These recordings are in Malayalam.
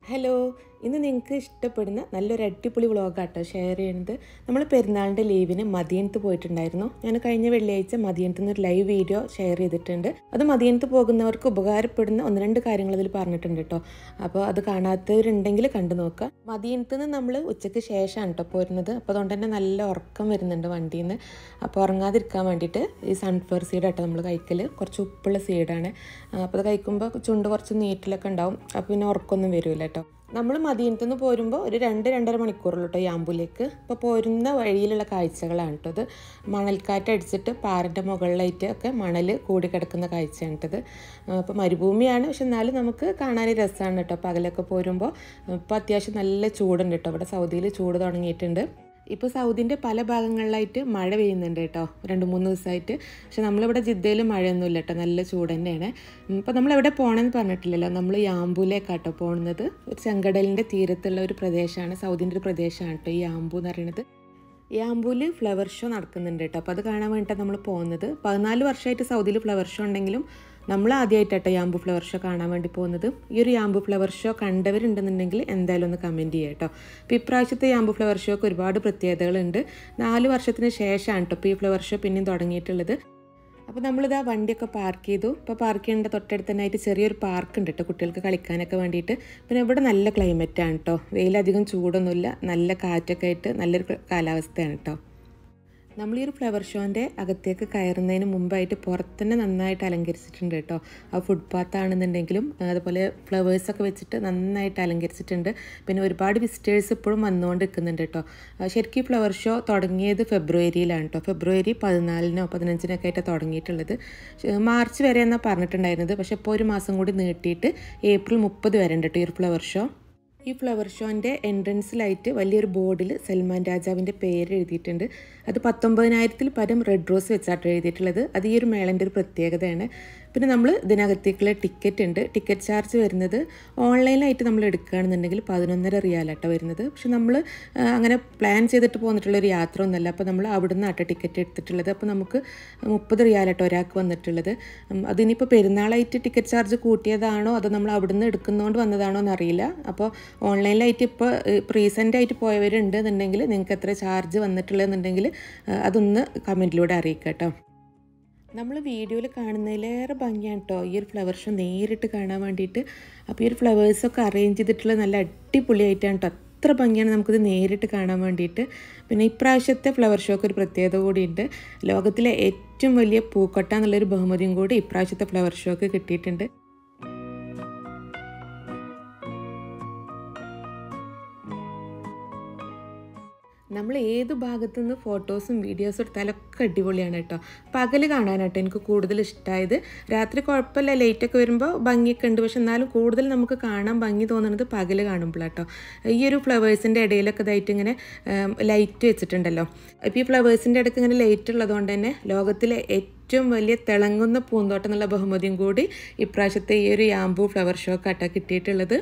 ഹലോ ഇന്ന് നിങ്ങൾക്ക് ഇഷ്ടപ്പെടുന്ന നല്ലൊരു അടിപൊളി വ്ളോഗാട്ടോ ഷെയർ ചെയ്യുന്നത് നമ്മൾ പെരുന്നാളിൻ്റെ ലീവിന് മദിയനത്ത് പോയിട്ടുണ്ടായിരുന്നു ഞാൻ കഴിഞ്ഞ വെള്ളിയാഴ്ച മദിയനത്ത് നിന്ന് ഒരു ലൈവ് വീഡിയോ ഷെയർ ചെയ്തിട്ടുണ്ട് അത് മദിയനത്ത് പോകുന്നവർക്ക് ഉപകാരപ്പെടുന്ന ഒന്ന് രണ്ട് കാര്യങ്ങൾ അതിൽ പറഞ്ഞിട്ടുണ്ട് കേട്ടോ അപ്പോൾ അത് കാണാത്തവരുണ്ടെങ്കിൽ കണ്ടു നോക്കുക മദിയനത്ത് നിന്ന് നമ്മൾ ഉച്ചയ്ക്ക് ശേഷമാണ് കേട്ടോ പോരുന്നത് അപ്പോൾ അതുകൊണ്ട് തന്നെ നല്ല ഉറക്കം വരുന്നുണ്ട് വണ്ടിയിൽ നിന്ന് അപ്പോൾ ഉറങ്ങാതിരിക്കാൻ വേണ്ടിയിട്ട് ഈ സൺഫ്ലവർ സീഡ് കേട്ടോ നമ്മൾ കഴിക്കൽ കുറച്ച് ഉപ്പുള്ള സീഡാണ് അപ്പോൾ അത് കഴിക്കുമ്പോൾ ചുണ്ട് കുറച്ച് നീറ്റിലൊക്കെ ഉണ്ടാവും അപ്പോൾ പിന്നെ ഉറക്കമൊന്നും വരില്ല കേട്ടോ നമ്മൾ മദീനത്ത് നിന്ന് പോരുമ്പോൾ ഒരു രണ്ട് രണ്ടര മണിക്കൂറുള്ളൂ കേട്ടോ യാമ്പൂലേക്ക് ഇപ്പോൾ പോരുന്ന വഴിയിലുള്ള കാഴ്ചകളാണ് കേട്ടോ ഇത് മണൽക്കാറ്റ് അടിച്ചിട്ട് പാറൻ്റെ മുകളിലായിട്ട് ഒക്കെ മണൽ കൂടി കിടക്കുന്ന കാഴ്ചയാണ് കേട്ടത് അപ്പോൾ മരുഭൂമിയാണ് പക്ഷെ എന്നാലും നമുക്ക് കാണാൻ രസമാണ് കേട്ടോ പകലൊക്കെ പോരുമ്പോൾ ഇപ്പോൾ അത്യാവശ്യം നല്ല ചൂടുണ്ട് കേട്ടോ ഇവിടെ സൗദിയിൽ ചൂട് തുടങ്ങിയിട്ടുണ്ട് ഇപ്പോൾ സൗദിൻ്റെ പല ഭാഗങ്ങളിലായിട്ട് മഴ പെയ്യുന്നുണ്ട് കേട്ടോ രണ്ട് മൂന്ന് ദിവസമായിട്ട് പക്ഷെ നമ്മളിവിടെ ജിദ്ദയിൽ മഴയൊന്നുമില്ല കേട്ടോ നല്ല ചൂട് തന്നെയാണ് ഇപ്പോൾ നമ്മൾ എവിടെ പോകണമെന്ന് പറഞ്ഞിട്ടില്ലല്ലോ നമ്മൾ യാമ്പൂലേക്കാട്ടോ പോകുന്നത് ഒരു ചെങ്കടലിൻ്റെ തീരത്തുള്ള ഒരു പ്രദേശമാണ് സൗദിൻ്റെ ഒരു പ്രദേശമാണ് കേട്ടോ ഈ യാമ്പു എന്ന് പറയുന്നത് യാമ്പൂൽ ഫ്ലവർ ഷോ നടക്കുന്നുണ്ട് കേട്ടോ അപ്പോൾ അത് കാണാൻ വേണ്ടിയിട്ടാണ് നമ്മൾ പോകുന്നത് പതിനാല് വർഷമായിട്ട് സൗദിയിൽ ഫ്ലവർ ഷോ ഉണ്ടെങ്കിലും നമ്മൾ ആദ്യമായിട്ടാട്ടോ യാമ്പു ഫ്ലവർ ഷോ കാണാൻ വേണ്ടി പോകുന്നത് ഈ ഒരു യാമ്പു ഫ്ലവർ ഷോ കണ്ടവരുണ്ടെന്നുണ്ടെങ്കിൽ എന്തായാലും ഒന്ന് കമൻറ്റ് ചെയ്യുക കേട്ടോ അപ്പോൾ ഇപ്രാവശ്യത്തെ യാമ്പു ഫ്ലവർ ഷോക്ക് ഒരുപാട് പ്രത്യേകതകളുണ്ട് നാല് വർഷത്തിന് ശേഷമാണ് കേട്ടോ ഇപ്പോൾ ഈ ഫ്ലവർ ഷോ പിന്നെയും തുടങ്ങിയിട്ടുള്ളത് അപ്പോൾ നമ്മളിതാ വണ്ടിയൊക്കെ പാർക്ക് ചെയ്തു ഇപ്പോൾ പാർക്ക് ചെയ്യേണ്ട തൊട്ടടുത്ത് തന്നെ ആയിട്ട് ചെറിയൊരു പാർക്ക് ഉണ്ട് കേട്ടോ കുട്ടികൾക്ക് കളിക്കാനൊക്കെ വേണ്ടിയിട്ട് പിന്നെ ഇവിടെ നല്ല ക്ലൈമറ്റാണ് കേട്ടോ വെയിലധികം ചൂടൊന്നുമില്ല നല്ല കാറ്റൊക്കെ ആയിട്ട് നല്ലൊരു കാലാവസ്ഥയാണ് കേട്ടോ നമ്മൾ ഈ ഒരു ഫ്ലവർ ഷോൻ്റെ അകത്തേക്ക് കയറുന്നതിന് മുമ്പായിട്ട് പുറത്തന്നെ നന്നായിട്ട് അലങ്കരിച്ചിട്ടുണ്ട് കേട്ടോ ആ ഫുട്പാത്ത് ആണെന്നുണ്ടെങ്കിലും അതുപോലെ ഫ്ലവേഴ്സൊക്കെ വെച്ചിട്ട് നന്നായിട്ട് അലങ്കരിച്ചിട്ടുണ്ട് പിന്നെ ഒരുപാട് വിസിറ്റേഴ്സ് ഇപ്പോഴും വന്നുകൊണ്ട് നിൽക്കുന്നുണ്ട് കേട്ടോ ശരിക്കും ഈ ഫ്ലവർ ഷോ തുടങ്ങിയത് ഫെബ്രുവരിയിലാണ് കേട്ടോ ഫെബ്രുവരി പതിനാലിനോ പതിനഞ്ചിനൊക്കെ ആയിട്ട് തുടങ്ങിയിട്ടുള്ളത് മാർച്ച് വരെ എന്നാണ് പറഞ്ഞിട്ടുണ്ടായിരുന്നത് പക്ഷേ ഇപ്പോൾ ഒരു മാസം കൂടി നീട്ടിയിട്ട് ഏപ്രിൽ മുപ്പത് വരെ ഉണ്ട് കേട്ടോ ഈ ഒരു ഫ്ലവർ ഷോ ഈ ഫ്ലവർ ഷോൻ്റെ എൻട്രൻസിലായിട്ട് വലിയൊരു ബോർഡിൽ സൽമാൻ രാജാവിൻ്റെ പേര് എഴുതിയിട്ടുണ്ട് അത് പത്തൊമ്പതിനായിരത്തിൽ പരം റെഡ് റോസ് വെച്ചാട്ടോ എഴുതിയിട്ടുള്ളത് അത് ഈ ഒരു മേളൻ്റെ ഒരു പ്രത്യേകതയാണ് പിന്നെ നമ്മൾ ഇതിനകത്തേക്കുള്ള ടിക്കറ്റ് ഉണ്ട് ടിക്കറ്റ് ചാർജ് വരുന്നത് ഓൺലൈനായിട്ട് നമ്മൾ എടുക്കുകയാണെന്നുണ്ടെങ്കിൽ പതിനൊന്നര റിയാലാട്ടോ വരുന്നത് പക്ഷെ നമ്മൾ അങ്ങനെ പ്ലാൻ ചെയ്തിട്ട് പോന്നിട്ടുള്ളൊരു യാത്ര ഒന്നുമല്ല അപ്പോൾ നമ്മൾ അവിടെ നിന്നാട്ടോ ടിക്കറ്റ് എടുത്തിട്ടുള്ളത് അപ്പോൾ നമുക്ക് മുപ്പത് റിയാലാട്ടോ ഒരാൾക്ക് വന്നിട്ടുള്ളത് അതിനിപ്പോൾ പെരുന്നാളായിട്ട് ടിക്കറ്റ് ചാർജ് കൂട്ടിയതാണോ അതോ നമ്മൾ അവിടുന്ന് എടുക്കുന്നതുകൊണ്ട് വന്നതാണോ എന്നറിയില്ല അപ്പോൾ ഓൺലൈനിലായിട്ട് ഇപ്പോൾ റീസെൻ്റ് ആയിട്ട് പോയവരുണ്ട് എന്നുണ്ടെങ്കിൽ നിങ്ങൾക്ക് എത്ര ചാർജ് വന്നിട്ടുള്ളതെന്നുണ്ടെങ്കിൽ അതൊന്ന് കമൻറ്റിലൂടെ അറിയിക്കുക കേട്ടോ നമ്മൾ വീഡിയോയിൽ കാണുന്നതിലേറെ ഭംഗിയാണ് കേട്ടോ ഈ ഒരു ഫ്ലവർ ഷോ നേരിട്ട് കാണാൻ വേണ്ടിയിട്ട് അപ്പോൾ ഈ ഒരു ഫ്ലവേഴ്സൊക്കെ അറേഞ്ച് ചെയ്തിട്ടുള്ള നല്ല അടിപൊളിയായിട്ടാണ് കേട്ടോ അത്ര ഭംഗിയാണ് നമുക്കിത് നേരിട്ട് കാണാൻ വേണ്ടിയിട്ട് പിന്നെ ഇപ്രാവശ്യത്തെ ഫ്ലവർ ഷോക്ക് ഒരു പ്രത്യേകത കൂടിയുണ്ട് ലോകത്തിലെ ഏറ്റവും വലിയ പൂക്കൊട്ട എന്നുള്ളൊരു ബഹുമതിയും കൂടി ഇപ്രാവശ്യത്തെ ഫ്ലവർ ഷോക്ക് കിട്ടിയിട്ടുണ്ട് നമ്മൾ ഏത് ഭാഗത്തു നിന്ന് ഫോട്ടോസും വീഡിയോസും എടുത്താലൊക്കെ അടിപൊളിയാണ് കേട്ടോ പകൽ കാണാനാട്ടോ എനിക്ക് കൂടുതൽ ഇഷ്ടമായത് രാത്രി കുഴപ്പമില്ല ലൈറ്റൊക്കെ വരുമ്പോൾ ഭംഗിയൊക്കെ ഉണ്ട് പക്ഷെ എന്നാലും കൂടുതൽ നമുക്ക് കാണാൻ ഭംഗി തോന്നുന്നത് പകൽ കാണുമ്പോഴാട്ടോ ഈ ഒരു ഫ്ലവേഴ്സിൻ്റെ ഇടയിലൊക്കെ ഇതായിട്ട് ഇങ്ങനെ ലൈറ്റ് വെച്ചിട്ടുണ്ടല്ലോ ഇപ്പോൾ ഈ ഫ്ലവേഴ്സിൻ്റെ ഇടയ്ക്ക് ഇങ്ങനെ ലൈറ്റ് ഉള്ളതുകൊണ്ട് തന്നെ ലോകത്തിലെ ഏറ്റവും വലിയ തിളങ്ങുന്ന പൂന്തോട്ടം എന്നുള്ള ബഹുമതിയും കൂടി ഇപ്രാവശ്യത്തെ ഈ ഒരു യാമ്പു ഫ്ലവർ ഷോ കട്ട കിട്ടിയിട്ടുള്ളത്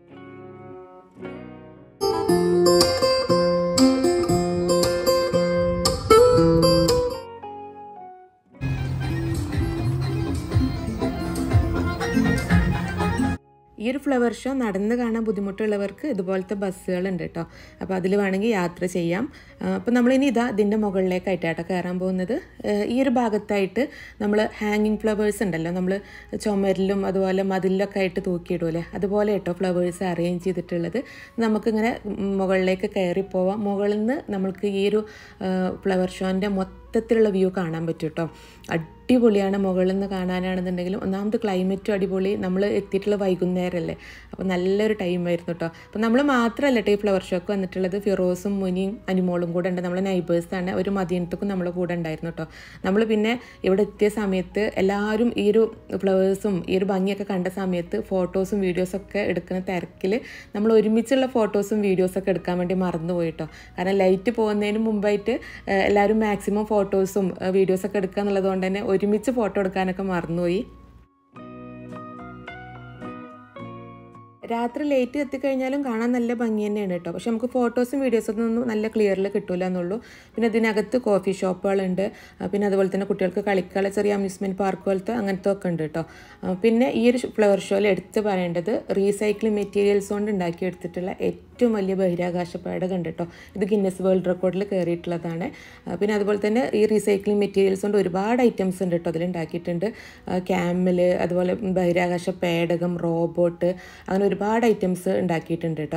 ഈ ഒരു ഫ്ലവർ ഷോ നടന്ന് കാണാൻ ബുദ്ധിമുട്ടുള്ളവർക്ക് ഇതുപോലത്തെ ബസ്സുകളുണ്ട് കേട്ടോ അപ്പോൾ അതിൽ വേണമെങ്കിൽ യാത്ര ചെയ്യാം അപ്പോൾ നമ്മളിനി ഇതാ ഇതിൻ്റെ മുകളിലേക്കായിട്ടാട്ടോ കയറാൻ പോകുന്നത് ഈ ഒരു ഭാഗത്തായിട്ട് നമ്മൾ ഹാങ്ങിങ് ഫ്ലവേഴ്സ് ഉണ്ടല്ലോ നമ്മൾ ചുമരിലും അതുപോലെ മതിലൊക്കെ ആയിട്ട് തൂക്കിയിടൂലേ അതുപോലെ കേട്ടോ ഫ്ലവേഴ്സ് അറേഞ്ച് ചെയ്തിട്ടുള്ളത് നമുക്കിങ്ങനെ മുകളിലേക്ക് കയറി പോവാം മുകളിൽ നിന്ന് നമ്മൾക്ക് ഈ ഒരു ഫ്ലവർ ഷോൻ്റെ മൊത്തത്തിലുള്ള വ്യൂ കാണാൻ പറ്റും കേട്ടോ അടിപൊളിയാണ് മുകളിൽ നിന്ന് കാണാനാണെന്നുണ്ടെങ്കിലും ഒന്നാമത് ക്ലൈമറ്റും അടിപൊളി നമ്മൾ എത്തിയിട്ടുള്ള വൈകുന്നേരമല്ലേ അപ്പോൾ നല്ലൊരു ടൈം ആയിരുന്നു കേട്ടോ അപ്പോൾ നമ്മൾ മാത്രമല്ല കേട്ടോ ഈ ഫ്ലവർ ഷോക്ക് വന്നിട്ടുള്ളത് ഫിറോസും മുനിയും അനിമോളും കൂടെ ഉണ്ട് നമ്മളെ നൈബേഴ്സാണ് ഒരു മദീനത്തേക്കും നമ്മളെ കൂടെ ഉണ്ടായിരുന്നു കേട്ടോ നമ്മൾ പിന്നെ ഇവിടെ എത്തിയ സമയത്ത് എല്ലാവരും ഈ ഒരു ഫ്ലവേഴ്സും ഈ ഒരു ഭംഗിയൊക്കെ കണ്ട സമയത്ത് ഫോട്ടോസും വീഡിയോസൊക്കെ എടുക്കുന്ന തിരക്കിൽ നമ്മൾ ഒരുമിച്ചുള്ള ഫോട്ടോസും വീഡിയോസൊക്കെ എടുക്കാൻ വേണ്ടി മറന്നുപോയി കേട്ടോ കാരണം ലൈറ്റ് പോകുന്നതിന് മുമ്പായിട്ട് എല്ലാവരും മാക്സിമം ഫോട്ടോസും വീഡിയോസൊക്കെ എടുക്കുക എന്നുള്ളത് കൊണ്ട് തന്നെ ഒരുമിച്ച് ഫോട്ടോ എടുക്കാനൊക്കെ മറന്നുപോയി രാത്രി ലേറ്റ് എത്തിക്കഴിഞ്ഞാലും കാണാൻ നല്ല ഭംഗി തന്നെയാണ് കേട്ടോ പക്ഷെ നമുക്ക് ഫോട്ടോസും വീഡിയോസും ഒന്നും നല്ല ക്ലിയറിൽ കിട്ടില്ല എന്നുള്ളൂ പിന്നെ ഇതിനകത്ത് കോഫി ഷോപ്പുകളുണ്ട് ആ, പിന്നെ അതുപോലെ തന്നെ കുട്ടികൾക്ക് കളിക്കാനുള്ള ചെറിയ അമ്യൂസ്മെൻറ്റ് പാർക്ക് പോലത്തെ അങ്ങനത്തെ ഒക്കെ ഉണ്ട് കേട്ടോ ആ, പിന്നെ ഈ ഒരു ഫ്ലവർ ഷോയിൽ എടുത്ത് പറയേണ്ടത് റീസൈക്ലിംഗ് മെറ്റീരിയൽസ് കൊണ്ട് ഉണ്ടാക്കിയെടുത്തിട്ടുള്ള ഏറ്റവും വലിയ ബഹിരാകാശ പേടകം ഉണ്ട് കേട്ടോ ഇത് ഗിന്നസ് വേൾഡ് റെക്കോർഡിൽ കയറിയിട്ടുള്ളതാണ് ആ, പിന്നെ അതുപോലെ തന്നെ ഈ റീസൈക്ലിംഗ് മെറ്റീരിയൽസ് കൊണ്ട് ഒരുപാട് ഐറ്റംസ് ഉണ്ട് കേട്ടോ അതിൽ ഉണ്ടാക്കിയിട്ടുണ്ട് ക്യാമൽ അതുപോലെ ബഹിരാകാശ പേടകം റോബോട്ട് അങ്ങനെ ഒരുപാട് ഐറ്റംസ് ഉണ്ടാക്കിയിട്ടുണ്ട് കേട്ടോ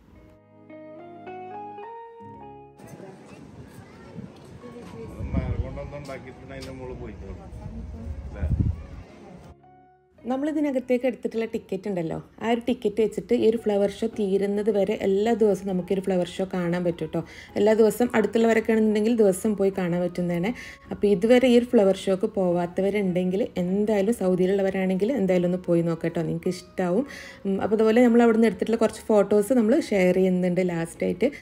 കൊണ്ടൊന്നും ഉണ്ടാക്കിയിട്ടുണ്ട് അതിന്റെ മുകളിൽ പോയിക്കോളും അല്ലേ നമ്മൾ ഇതിനകത്തേക്ക് എടുത്തിട്ടുള്ള ടിക്കറ്റ് ഉണ്ടല്ലോ ആ ഒരു ടിക്കറ്റ് വെച്ചിട്ട് ഈ ഒരു ഫ്ലവർ ഷോ തീരുന്നത് വരെ എല്ലാ ദിവസവും നമുക്ക് ഈ ഒരു ഫ്ലവർ ഷോ കാണാൻ പറ്റും കേട്ടോ എല്ലാ ദിവസം അടുത്തുള്ളവരൊക്കെ ആണെന്നുണ്ടെങ്കിൽ ദിവസം പോയി കാണാൻ പറ്റുന്നതാണ് അപ്പോൾ ഇതുവരെ ഈ ഒരു ഫ്ലവർ ഷോക്ക് പോവാത്തവരുണ്ടെങ്കിൽ എന്തായാലും സൗദിയിലുള്ളവരാണെങ്കിൽ എന്തായാലും ഒന്ന് പോയി നോക്കട്ടോ നിങ്ങൾക്ക് ഇഷ്ടമാവും ഉം, അപ്പോൾ അതുപോലെ നമ്മൾ അവിടെ നിന്ന് എടുത്തിട്ടുള്ള കുറച്ച് ഫോട്ടോസ് നമ്മൾ ഷെയർ ചെയ്യുന്നുണ്ട് ലാസ്റ്റായിട്ട്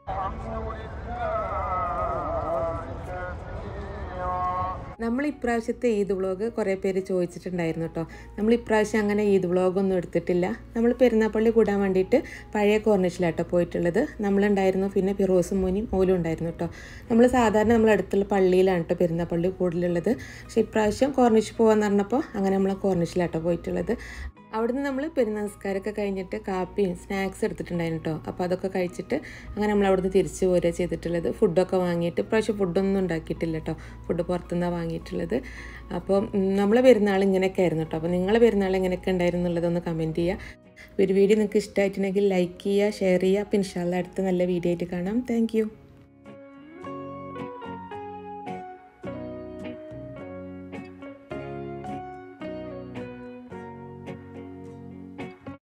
നമ്മൾ ഇപ്രാവശ്യത്തെ ഈദ് വ്ളോഗ് കുറേ പേര് ചോദിച്ചിട്ടുണ്ടായിരുന്നു കേട്ടോ നമ്മൾ ഇപ്രാവശ്യം അങ്ങനെ ഈദ് വ്ളോഗൊന്നും എടുത്തിട്ടില്ല നമ്മൾ പെരുന്നാപ്പള്ളി കൂടാൻ വേണ്ടിയിട്ട് പഴയ കോർണിഷിലാട്ടോ പോയിട്ടുള്ളത് നമ്മളുണ്ടായിരുന്നു പിന്നെ ഫിറോസും മോനിയും ഓലും ഉണ്ടായിരുന്നു കേട്ടോ നമ്മൾ സാധാരണ നമ്മൾ അടുത്തുള്ള പള്ളിയിലാണ് കേട്ടോ പെരുന്നാപ്പള്ളി കൂടുതലുള്ളത് പക്ഷേ ഇപ്രാവശ്യം കോർണിഷ് പോകാമെന്ന് പറഞ്ഞപ്പോൾ അങ്ങനെ നമ്മൾ കോർണിഷിലാട്ടോ പോയിട്ടുള്ളത് അവിടുന്ന് നമ്മൾ പെരുന്നാസ്കാരമൊക്കെ കഴിഞ്ഞിട്ട് കാപ്പിയും സ്നാക്സ് എടുത്തിട്ടുണ്ടായിരുന്നു കേട്ടോ അപ്പോൾ അതൊക്കെ കഴിച്ചിട്ട് അങ്ങനെ നമ്മൾ അവിടുന്ന് തിരിച്ചു പോരുക ചെയ്തിട്ടുള്ളത് ഫുഡൊക്കെ വാങ്ങിയിട്ട് ഇപ്രാവശ്യം ഫുഡൊന്നും ഉണ്ടാക്കിയിട്ടില്ല കേട്ടോ ഫുഡ് പുറത്തുനിന്നാണ് വാങ്ങിയിട്ടുള്ളത് അപ്പോൾ നമ്മളെ പെരുന്നാൾ ഇങ്ങനെയൊക്കെ ആയിരുന്നു കേട്ടോ അപ്പോൾ നിങ്ങളെ പെരുന്നാൾ എങ്ങനെയൊക്കെ ഉണ്ടായിരുന്നു എന്നുള്ളതൊന്ന് കമൻറ്റ് ചെയ്യുക ഒരു വീഡിയോ നിങ്ങൾക്ക് ഇഷ്ടമായിട്ടുണ്ടെങ്കിൽ ലൈക്ക് ചെയ്യുക ഷെയർ ചെയ്യുക അപ്പോൾ ഇൻഷാല്ല അടുത്ത നല്ല വീഡിയോ ആയിട്ട് കാണാം താങ്ക്